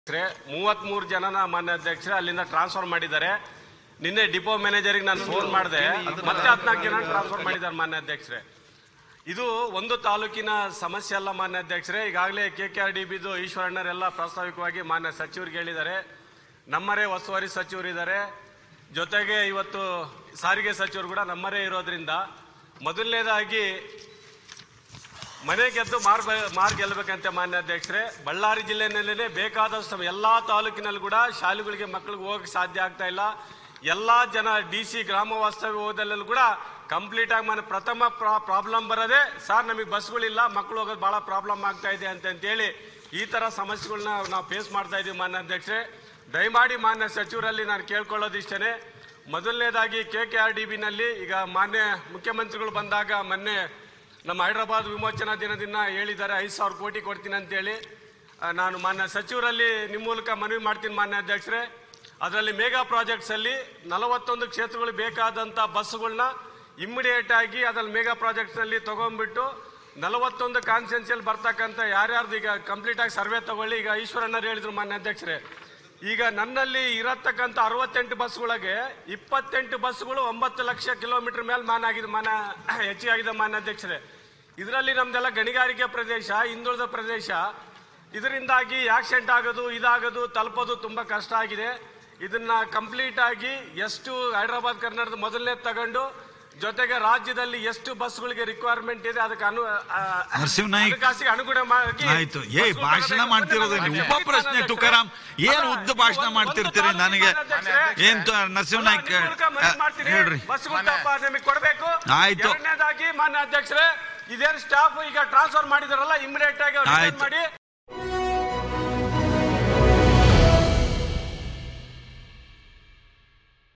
ಮೂವತ್ಮೂರು ಜನನ ಮಾನ್ಯ ಅಧ್ಯಕ್ಷರೇ ಅಲ್ಲಿಂದ ಟ್ರಾನ್ಸ್ಫರ್ ಮಾಡಿದ್ದಾರೆ ನಿನ್ನೆ ಡಿಪೋ ಮ್ಯಾನೇಜರ್ಗೆ ನಾನು ಫೋನ್ ಮಾಡಿದೆ ಮತ್ತೆ ಹದಿನಾಲ್ಕು ಜನ ಟ್ರಾನ್ಸ್ಫರ್ ಮಾಡಿದ್ದಾರೆ ಮಾನ್ಯ ಅಧ್ಯಕ್ಷರೇ ಇದು ಒಂದು ತಾಲೂಕಿನ ಸಮಸ್ಯೆ ಅಲ್ಲ ಮಾನ್ಯ ಅಧ್ಯಕ್ಷರೇ ಈಗಾಗಲೇ ಕೆ ಕೆ ಆರ್ ಡಿ ಬಿದು ಈಶ್ವರಣ್ಣರೆಲ್ಲ ಪ್ರಾಸ್ತಾವಿಕವಾಗಿ ಮಾನ್ಯ ಸಚಿವರಿಗೆ ಹೇಳಿದ್ದಾರೆ ನಮ್ಮರೇ ಉಸ್ತುವಾರಿ ಸಚಿವರಿದ್ದಾರೆ ಜೊತೆಗೆ ಇವತ್ತು ಸಾರಿಗೆ ಸಚಿವರು ಕೂಡ ನಮ್ಮರೇ ಇರೋದ್ರಿಂದ ಮೊದಲನೇದಾಗಿ ಮನೆ ಗೆದ್ದು ಮಾರ್ ಮಾರ್ ಗೆಲ್ಲಬೇಕಂತೆ ಮಾನ್ಯ ಅಧ್ಯಕ್ಷರೇ ಬಳ್ಳಾರಿ ಜಿಲ್ಲೆನಲ್ಲೇ ಬೇಕಾದಷ್ಟು ಎಲ್ಲಾ ತಾಲೂಕಿನಲ್ಲಿ ಕೂಡ ಶಾಲೆಗಳಿಗೆ ಮಕ್ಕಳಿಗೆ ಹೋಗಕ್ಕೆ ಸಾಧ್ಯ ಆಗ್ತಾ ಇಲ್ಲ ಎಲ್ಲಾ ಜನ ಡಿ ಸಿ ಗ್ರಾಮ ವಾಸ್ತವ್ಯ ಹೋದಲ್ಲೂ ಕೂಡ ಕಂಪ್ಲೀಟ್ ಆಗಿ ಮನೆ ಪ್ರಥಮ ಪ್ರಾಬ್ಲಮ್ ಬರೋದೇ ಸರ್ ನಮಗೆ ಬಸ್ಗಳಿಲ್ಲ ಮಕ್ಕಳು ಹೋಗೋದು ಬಹಳ ಪ್ರಾಬ್ಲಮ್ ಆಗ್ತಾ ಇದೆ ಅಂತ ಅಂತೇಳಿ ಈ ತರ ಸಮಸ್ಯೆಗಳನ್ನ ನಾವು ಫೇಸ್ ಮಾಡ್ತಾ ಇದೀವಿ ಮಾನ್ಯ ಅಧ್ಯಕ್ಷರೇ ದಯಮಾಡಿ ಮಾನ್ಯ ಸಚಿವರಲ್ಲಿ ನಾನು ಕೇಳ್ಕೊಳ್ಳೋದಿಷ್ಟೇ ಮೊದಲನೇದಾಗಿ ಕೆ ಕೆ ಆರ್ ಡಿ ಬಿನಲ್ಲಿ ಈಗ ಮಾನ್ಯ ಮುಖ್ಯಮಂತ್ರಿಗಳು ಬಂದಾಗ ಮೊನ್ನೆ ನಮ್ಮ ಹೈದರಾಬಾದ್ ವಿಮೋಚನಾ ದಿನದಿಂದ ಹೇಳಿದ್ದಾರೆ ಐದು ಸಾವಿರ ಕೋಟಿ ಕೊಡ್ತೀನಿ ಅಂತೇಳಿ ಆ, ನಾನು ಮಾನ್ಯ ಸಚಿವರಲ್ಲಿ ನಿಮ್ಮ ಮೂಲಕ ಮನವಿ ಮಾಡ್ತೀನಿ ಮಾನ್ಯ ಅಧ್ಯಕ್ಷರೇ ಅದರಲ್ಲಿ ಮೇಗಾ ಪ್ರಾಜೆಕ್ಟ್ಸ್ ಅಲ್ಲಿ ನಲವತ್ತೊಂದು ಕ್ಷೇತ್ರಗಳು ಬೇಕಾದಂತ ಬಸ್ಗಳನ್ನ ಇಮ್ಮಿಡಿಯೇಟ್ ಆಗಿ ಅದ್ರಲ್ಲಿ ಮೇಗಾ ಪ್ರಾಜೆಕ್ಟ್ಸ್ ನಲ್ಲಿ ತಗೊಂಡ್ಬಿಟ್ಟು ನಲವತ್ತೊಂದು ಕಾನ್ಸ್ಟಿಟ್ಯೂನ್ಸಿಯಲ್ಲಿ ಬರ್ತಕ್ಕಂಥ ಯಾರ್ಯಾರ್ದು ಈಗ ಕಂಪ್ಲೀಟ್ ಆಗಿ ಸರ್ವೆ ತಗೊಳ್ಳಿ ಈಗ ಈಶ್ವರಣ್ಣರು ಹೇಳಿದ್ರು ಮಾನ್ಯ ಅಧ್ಯಕ್ಷರೇ ಈಗ ನನ್ನಲ್ಲಿ ಇರತಕ್ಕಂಥ ಅರವತ್ತೆಂಟು ಬಸ್ಗಳಿಗೆ ಇಪ್ಪತ್ತೆಂಟು ಬಸ್ಗಳು ಒಂಬತ್ತು ಲಕ್ಷ ಕಿಲೋಮೀಟರ್ ಮೇಲೆ ಮಾನ ಆಗಿದೆ ಮಾನ ಹೆಚ್ಚಿಗೆ ಆಗಿದೆ ಮಾನ್ಯ ಅಧ್ಯಕ್ಷರೇ ಇದರಲ್ಲಿ ನಮ್ದೆಲ್ಲ ಗಣಿಗಾರಿಕೆ ಪ್ರದೇಶ ಹಿಂದುಳಿದ ಪ್ರದೇಶ ಇದರಿಂದಾಗಿ ಆಕ್ಸಿಡೆಂಟ್ ಆಗೋದು ಇದಾಗೋದು ತಲುಪೋದು ತುಂಬಾ ಕಷ್ಟ ಆಗಿದೆ ಇದನ್ನ ಕಂಪ್ಲೀಟ್ ಆಗಿ ಎಷ್ಟು ಹೈದರಾಬಾದ್ ಕರ್ನಾಟಕದ ಮೊದಲನೇ ತಗೊಂಡು ಜೊತೆಗೆ ರಾಜ್ಯದಲ್ಲಿ ಎಷ್ಟು ಬಸ್ಗಳಿಗೆ ರಿಕ್ವೈರ್ಮೆಂಟ್ ಇದೆ ಅದಕ್ಕೆ ಅನು ಆ, ನರಸಿಂಹನಾಯ್ಕ್. ಹಣಕಾಸಿಗೆ ಅನುಗುಣವಾಗಿ ಆಯ್ತು ಏ ಬಸ್ಗಳು ಭಾಷಣ ತಗೊಳ್ಬೇಕು ಮಾಡ್ತಿರೋದು ಅಂತ ನೀವು ನಾನು ಉಪ ಪ್ರಶ್ನೆ ಅಧ್ಯಕ್ಷರೇ. ತುಕಾರಾಮ್ ಏನ್ ಉದ್ದ ಭಾಷಣ ಒಂದು- ಮಾಡ್ತಿರ್ತೀರಿ ಒಂದು ನನಗೆ ಅಧ್ಯಕ್ಷರೇ. ಏನ್ ತ- ನರಸಿಂಹನಾಯ್ಕ ಅಲ್ಲ, ನಿಮ್ಮ ಮೂಲಕ ಮನವಿ ಮಾಡ್ತೀನಿ. ಹೇಳ್ರಿ ಬಸ್ಗಳು ತಪ್ಪ ನಿಮಗೆ ಕೊಡಬೇಕು ಆಯ್ತು. ಎರಡನೇದಾಗಿ ಮಾನ್ಯ ಅಧ್ಯಕ್ಷರೇ ಇದೇನು ಸ್ಟಾಫ್ ಈಗ ಟ್ರಾನ್ಸ್ಫರ್ ಮಾಡಿದಾರಲ್ಲ ಇಮಿಡಿಯೇಟ್ ಆಗಿ ಅವ್ರು resign ಆಯ್ತು. ಮಾಡಿ